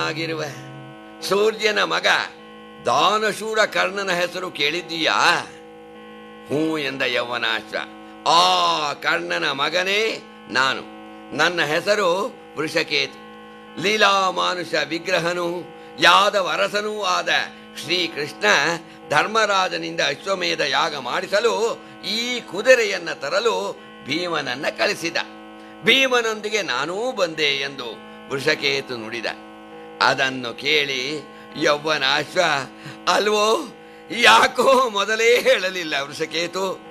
ಆಗಿರುವ ಸೂರ್ಯನ ಮಗ ದಾನಶೂರ ಕರ್ಣನ ಹೆಸರು ಕೇಳಿದ್ದೀಯಾ ಹೂ ಎಂದ ಯೌವನಾಶ್ವ ಆ ಕರ್ಣನ ಮಗನೇ ನಾನು ನನ್ನ ಹೆಸರು ವೃಷಕೇತು ಲೀಲಾ ಮಾನುಷ ವಿಗ್ರಹನು ಯಾದವ ಅರಸನೂ ಆದ ಶ್ರೀಕೃಷ್ಣ ಧರ್ಮರಾಜನಿಂದ ಅಶ್ವಮೇಧ ಯಾಗ ಮಾಡಿಸಲು ಈ ಕುದುರೆಯನ್ನ ತರಲು ಭೀಮನನ್ನ ಕಳಿಸಿದ ಭೀಮನೊಂದಿಗೆ ನಾನೂ ಬಂದೆ ಎಂದು ವೃಷಕೇತು ನುಡಿದ ಅದನ್ನು ಕೇಳಿ ಯೌವನಾಶ್ವ ಅಲ್ವೋ ಯಾಕೋ ಮೊದಲೇ ಹೇಳಲಿಲ್ಲ ವೃಷಕೇತು